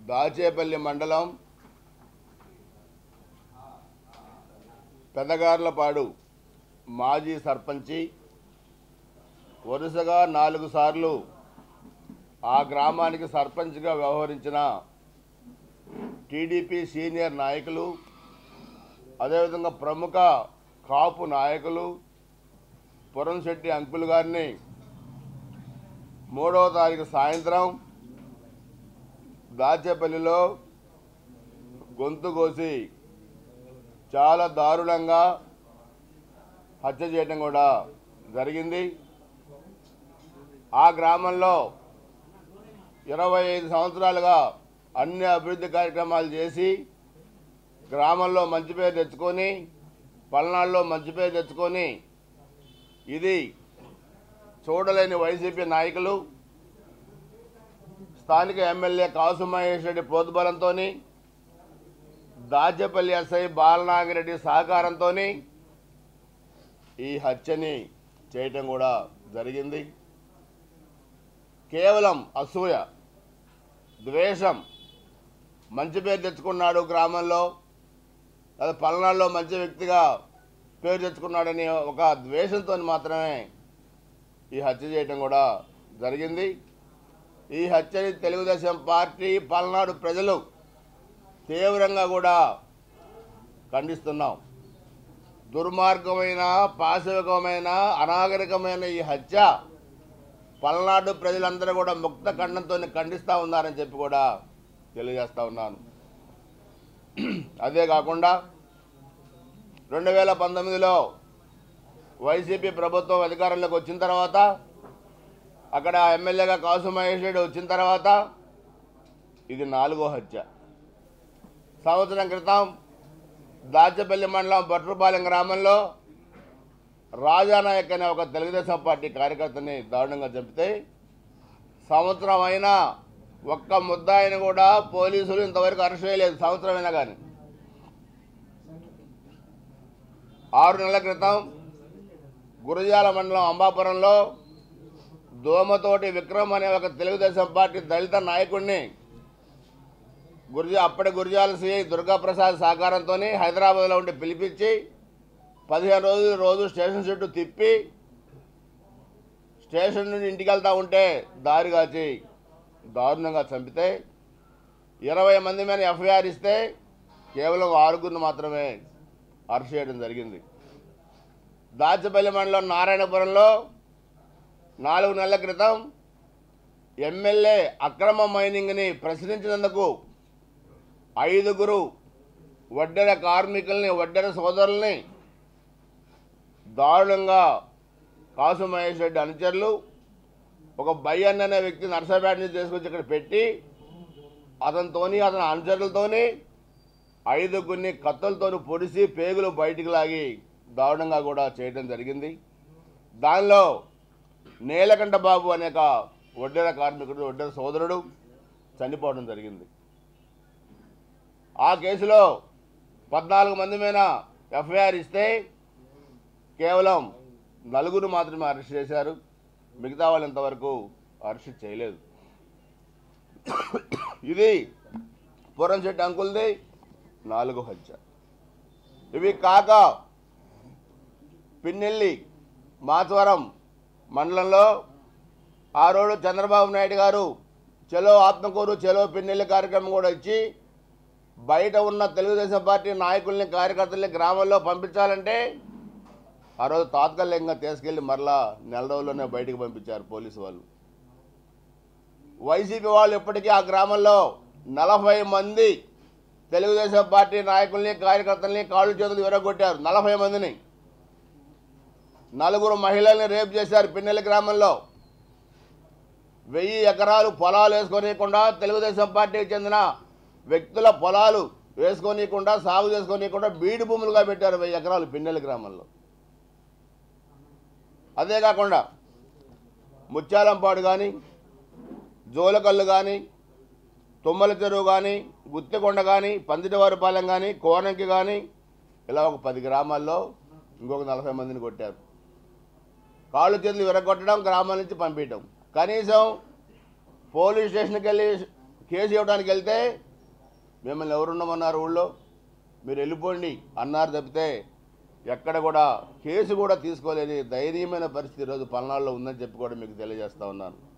దాచేపల్లి మండలం పెదగార్లపాడు మాజీ సర్పంచి వరుసగా నాలుగు సార్లు ఆ గ్రామానికి సర్పంచ్గా వ్యవహరించిన టీడీపీ సీనియర్ నాయకులు అదేవిధంగా ప్రముఖ కాపు నాయకులు పురంశెట్టి అంకుల్ గారిని మూడవ తారీఖు సాయంత్రం దాచేపల్లిలో గొంతు కోసి చాలా దారుణంగా హత్య చేయడం కూడా జరిగింది ఆ గ్రామంలో ఇరవై ఐదు సంవత్సరాలుగా అన్ని అభివృద్ధి కార్యక్రమాలు చేసి గ్రామంలో మంచి పేరు తెచ్చుకొని పల్నాడులో మంచి పేరు తెచ్చుకొని ఇది చూడలేని వైసీపీ నాయకులు స్థానిక ఎమ్మెల్యే కాసు మహేష్ రెడ్డి ప్రోద్బలంతో దాచేపల్లి ఎస్ఐ బాలనాగిరెడ్డి సహకారంతో ఈ హత్యని చేయటం కూడా జరిగింది కేవలం అసూయ ద్వేషం మంచి పేరు తెచ్చుకున్నాడు గ్రామంలో అది పల్నాడులో మంచి వ్యక్తిగా పేరు తెచ్చుకున్నాడని ఒక ద్వేషంతో మాత్రమే ఈ హత్య చేయటం కూడా జరిగింది ఈ హత్యని తెలుగుదేశం పార్టీ పల్నాడు ప్రజలు తీవ్రంగా కూడా ఖండిస్తున్నాం దుర్మార్గమైన పాశవికమైన అనాగరికమైన ఈ హత్య పల్నాడు ప్రజలందరూ కూడా ముక్త ఖండంతో ఖండిస్తూ ఉన్నారని చెప్పి కూడా తెలియజేస్తా ఉన్నాను అదే కాకుండా రెండు వేల పంతొమ్మిదిలో వైసీపీ ప్రభుత్వం అధికారంలోకి వచ్చిన తర్వాత అక్కడ ఎమ్మెల్యేగా కాసు మహేష్ రెడ్డి వచ్చిన తర్వాత ఇది నాలుగో హత్య సంవత్సరం క్రితం దాచపల్లి మండలం బట్రుపాలెం గ్రామంలో రాజానాయక్ అనే ఒక తెలుగుదేశం పార్టీ కార్యకర్తని దారుణంగా చంపితే సంవత్సరం అయినా ఒక్క ముద్దాయిని కూడా పోలీసులు ఇంతవరకు అరెస్ట్ చేయలేదు సంవత్సరం అయినా కానీ ఆరు నెలల క్రితం గురజాల మండలం అంబాపురంలో దోమతోటి విక్రమ్ అనే ఒక తెలుగుదేశం పార్టీ దళిత నాయకుడిని గురిజా అప్పటి గురిజాల సిఐ దుర్గాప్రసాద్ సహకారంతో హైదరాబాద్లో ఉండి పిలిపించి పదిహేను రోజులు రోజు స్టేషన్ చుట్టూ తిప్పి స్టేషన్ నుండి ఇంటికి వెళ్తా ఉంటే దారి కాచి దారుణంగా చంపితే ఇరవై మంది మీద ఎఫ్ఐఆర్ ఇస్తే కేవలం ఆరుగురిని మాత్రమే అరెస్ట్ చేయడం జరిగింది దాచపల్లి మండలం నారాయణపురంలో నాలుగు నెలల క్రితం ఎమ్మెల్యే అక్రమ మైనింగ్ని ప్రశ్నించినందుకు ఐదుగురు వడ్డెర కార్మికుల్ని వడ్డెర సోదరుల్ని దారుణంగా కాసు మహేష్ రెడ్డి అనుచరులు ఒక బయ్యన్ అనే వ్యక్తి నర్సపేట నుంచి తీసుకొచ్చి ఇక్కడ పెట్టి అతనితోని అతని అనుచరులతోని ఐదుగురిని కత్తులతోని పొడిసి పేగులు బయటికి లాగి దారుణంగా కూడా చేయడం జరిగింది దానిలో నీలకంఠ బాబు అనే ఒక ఒడ్డెర కార్మికుడు ఒడ్డెర సోదరుడు చనిపోవడం జరిగింది ఆ కేసులో పద్నాలుగు మంది మీద ఎఫ్ఐఆర్ ఇస్తే కేవలం నలుగురు మాత్రమే అరెస్ట్ చేశారు మిగతా వాళ్ళు ఇంతవరకు అరెస్ట్ చేయలేదు ఇది పురంశెట్టి అంకుల్ది నాలుగో హత్య ఇవి కాక పిన్నెల్లి మాచవరం మండలంలో ఆ రోజు చంద్రబాబు నాయుడు గారు చెలో ఆత్మకూరు చెలో పిన్నెల్లి కార్యక్రమం కూడా ఇచ్చి బయట ఉన్న తెలుగుదేశం పార్టీ నాయకుల్ని కార్యకర్తల్ని గ్రామాల్లో పంపించాలంటే ఆ రోజు తాత్కాలికంగా తీసుకెళ్లి మరలా నెల రోజుల్లోనే బయటకు పంపించారు పోలీసు వాళ్ళు వైసీపీ వాళ్ళు ఇప్పటికీ ఆ గ్రామంలో నలభై మంది తెలుగుదేశం పార్టీ నాయకుల్ని కార్యకర్తల్ని కాళ్ళు చేతులు విరగొట్టారు నలభై మందిని నలుగురు మహిళల్ని రేపు చేశారు పిన్నెల్లి గ్రామంలో వెయ్యి ఎకరాలు పొలాలు వేసుకోనీయకుండా తెలుగుదేశం పార్టీకి చెందిన వ్యక్తుల పొలాలు వేసుకోనీయకుండా సాగు చేసుకోనీయకుండా బీడు భూములుగా పెట్టారు వెయ్యి ఎకరాలు పిన్నెల్లి గ్రామంలో అదే కాకుండా ముత్యాలంపాడు కానీ జోలకల్లు కానీ తుమ్మల చెరువు కానీ గుత్తికొండ కానీ పందిటివారిపాలెం కానీ కోనంకి కానీ ఇలా ఒక పది గ్రామాల్లో ఇంకొక నలభై మందిని కొట్టారు కాళ్ళు చేతులు విరగొట్టడం గ్రామాల నుంచి పంపించడం కనీసం పోలీస్ స్టేషన్కి వెళ్ళి కేసు ఇవ్వడానికి వెళ్తే మిమ్మల్ని ఎవరున్నామన్నారు ఊళ్ళో మీరు వెళ్ళిపోండి అన్నారు తప్పితే ఎక్కడ కూడా కేసు కూడా తీసుకోలేని దయనీయమైన పరిస్థితి ఈరోజు పల్నాడులో ఉందని చెప్పి కూడా మీకు తెలియజేస్తా ఉన్నాను